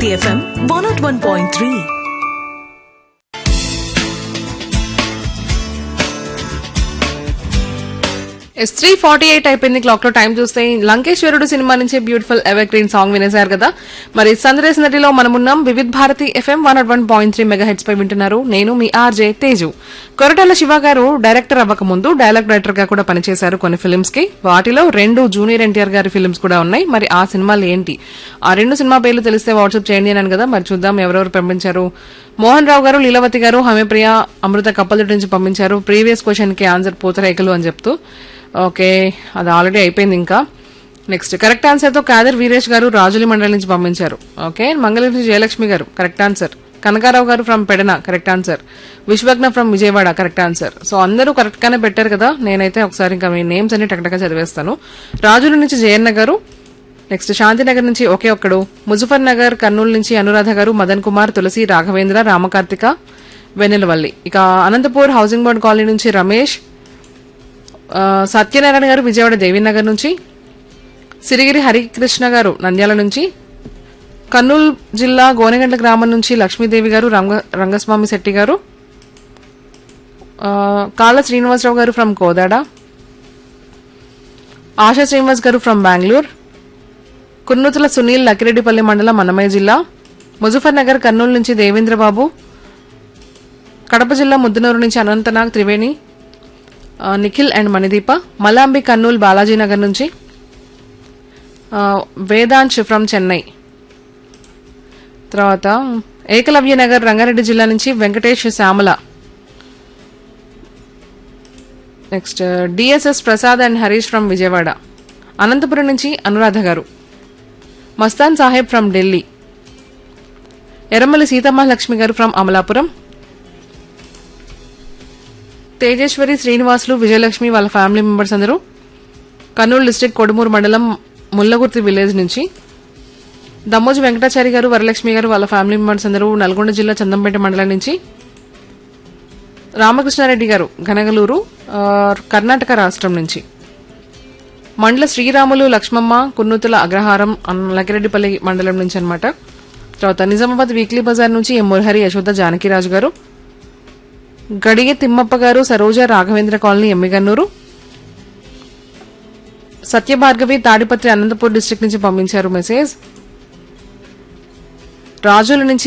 Bharati FM one naught one point three ఎస్ three forty eight అయిపోయింది clock లో time చూస్తే లంకేశ్వరుడు సినిమా నుంచి బ్యూటిఫుల్ ఎవర్ గ్రీన్ సాంగ్ వినేశారు కదా మరి సందరేశ్ నటిలో మనమున్నాం Vividh Bharati FM one naught one point three megahertz పై వింటున్నారు నేను మీ ఆర్జే తేజు కొరటాల శివ గారు డైరెక్టర్ అవ్వక ముందు డైలాగ్ రైటర్ గా కూడా పనిచేశారు కొన్ని ఫిల్మ్స్ కి వాటిలో రెండు జూనియర్ ఎన్టీఆర్ గారి ఫిల్మ్స్ కూడా ఉన్నాయి మరి ఆ సినిమాలు ఏంటి ఆ రెండు సినిమా పేర్లు తెలిస్తే వాట్సాప్ చేయండి అన్నాను కదా మరి చూద్దాం ఎవరెవరు పంపించారు మోహన్ రావు గారు లీలావతి గారు హమేప్రియ అమృత కప్పలటి నుంచి పంపించారు ప్రీవియస్ క్వశ్చన్ కి ఆన్సర్ పూతరేఖలు అని చెప్తూ ఓకే అది ఆల్రెడీ అయిపోయింది ఇంకా నెక్స్ట్ కరెక్ట్ ఆన్సర్ తో కాదర్ వీరేష్ గారు రాజులి మండలి నుంచి పంపించారు ఓకే మంగళగిరి జయలక్ష్మి గారు కరెక్ట్ ఆన్సర్ కనకారావు గారు from Pedana correct answer Vishwagna from Vijayawada correct answer so అందరూ కరెక్ట్ గానే పెట్టారు కదా నేనైతే ఒకసారి ఇంకా మీ నేమ్స్ అన్ని టక్టగా చదివేస్తాను రాజుల నుంచి జయన్న గారు నెక్స్ట్ శాంతినగర్ నుంచి ఒకే ఒక్కడు ముజఫర్ నగర్ కర్నూలు నుంచి అనురాధ గారు మదన్ కుమార్ తులసి రాఘవేంద్ర రామకార్తిక వెన్నెలవల్లి ఇక అనంతపూర్ హౌసింగ్ బోర్డ్ కాలనీ నుంచి రమేష్ ఆ, సత్యనారాయణ గారు విజయవాడ దేవీనగర్ నుంచి సిరిగిరి హరికృష్ణ గారు నంద్యాల నుంచి కర్నూలు జిల్లా గోనెగండ్ల గ్రామం నుంచి లక్ష్మీదేవి గారు రంగ రంగస్వామి శెట్టి గారు ఆ, కాళ్ళ శ్రీనివాసరావు గారు ఫ్రమ్ కోదాడ ఆశా శ్రీనివాస్ గారు ఫ్రమ్ బెంగళూరు కున్నుతుల సునీల్ లకిరెడ్డిపల్లి మండలం అన్నమయ్య జిల్లా ముజఫర్ నగర్ కర్నూలు నుంచి దేవేంద్రబాబు కడప జిల్లా ముద్దనూరు నుంచి అనంతనాగ్ త్రివేణి ఆ, నిఖిల్ అండ్ మణిదీప మలాంబి కర్నూలు బాలాజీ నగర్ నుంచి ఆ, వేదాంశ్ ఫ్రమ్ చెన్నై తర్వాత ఏకలవ్య నగర్ రంగారెడ్డి జిల్లా నుంచి Venkatesh Shyamala next DSS Prasad and Harish from Vijayawada Anantapur నుంచి అనురాధ గారు మస్తాన్ సాహెబ్ ఫ్రమ్ ఢిల్లీ ఎర్రమల్లి సీతమ్మ గారు ఫ్రమ్ అమలాపురం తేజేశ్వరి శ్రీనివాసులు విజయలక్ష్మి వాళ్ళ ఫ్యామిలీ మెంబర్స్ అందరూ కర్నూలు డిస్టిక్ కొడుమూరు మండలం ముల్లగుర్తి విలేజ్ నుంచి దమ్మోజు వెంకటాచారి గారు వరలక్ష్మి గారు వాళ్ళ ఫ్యామిలీ మెంబర్స్ అందరూ నల్గొండ జిల్లా చందంపేట మండలం నుంచి రామకృష్ణారెడ్డి గారు ఘనగలూరు ఆ, కర్ణాటక రాష్ట్రం నుంచి మండల శ్రీరాములు లక్ష్మమ్మ కున్నుతుల అగ్రహారం అన్- లకిరెడ్డిపల్లి మండలం నుంచి అన్నమాట తర్వాత నిజామాబాద్ వీక్లీ బజార్ నుంచి ఎం మురహరి యశోద జానకిరాజు గారు గడిగే తిమ్మప్ప గారు సరోజ రాఘవేంద్ర కాలనీ ఎమ్మిగన్నూరు సత్యభార్గవి తాడిపత్రి అనంతపూర్ డిస్ట్రిక్ట్ నుంచి పంపించారు మెసేజ్ రాజుల నుంచి